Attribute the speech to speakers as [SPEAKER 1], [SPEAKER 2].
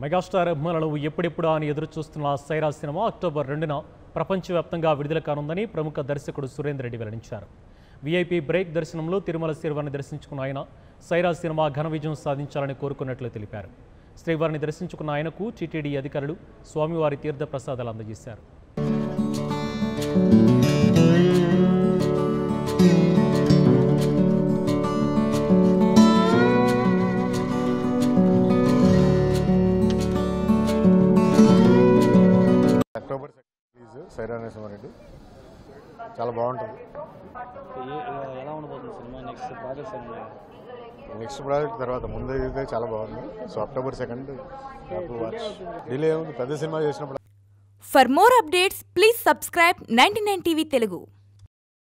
[SPEAKER 1] Megastar అభిమానులు ఎప్పుడెప్పుడా అని ఎదురు చూస్తున్న సైరా సినిమా అక్టోబర్ రెండున ప్రపంచవ్యాప్తంగా విడుదల కానుందని ప్రముఖ దర్శకుడు సురేందర్ రెడ్డి వెల్లడించారు వీఐపీ బ్రేక్ దర్శనంలో తిరుమల శ్రీవారిని దర్శించుకున్న ఆయన సైరా సినిమా ఘన విజయం సాధించాలని కోరుకున్నట్లు తెలిపారు శ్రీవారిని దర్శించుకున్న ఆయనకు టీటీడీ అధికారులు స్వామివారి తీర్థ ప్రసాదాలు అందజేశారు
[SPEAKER 2] అక్టోబర్ రిలీజ్ సైరా నరసింహారెడ్డి చాలా బాగుంటుంది
[SPEAKER 3] ఏ- ఏ- ఎలా ఉండబోతుంది సినిమా నెక్స్ట్ ప్రాజెక్ట్స్ ఏమి
[SPEAKER 2] నెక్స్ట్ ప్రాజెక్ట్ తర్వాత ముందు అయితే చాలా బాగుంది so October second watch delay ఉంది పెద్ద సినిమా చేసినప్పుడు
[SPEAKER 4] For more updates, please subscribe 99 TV Telugu.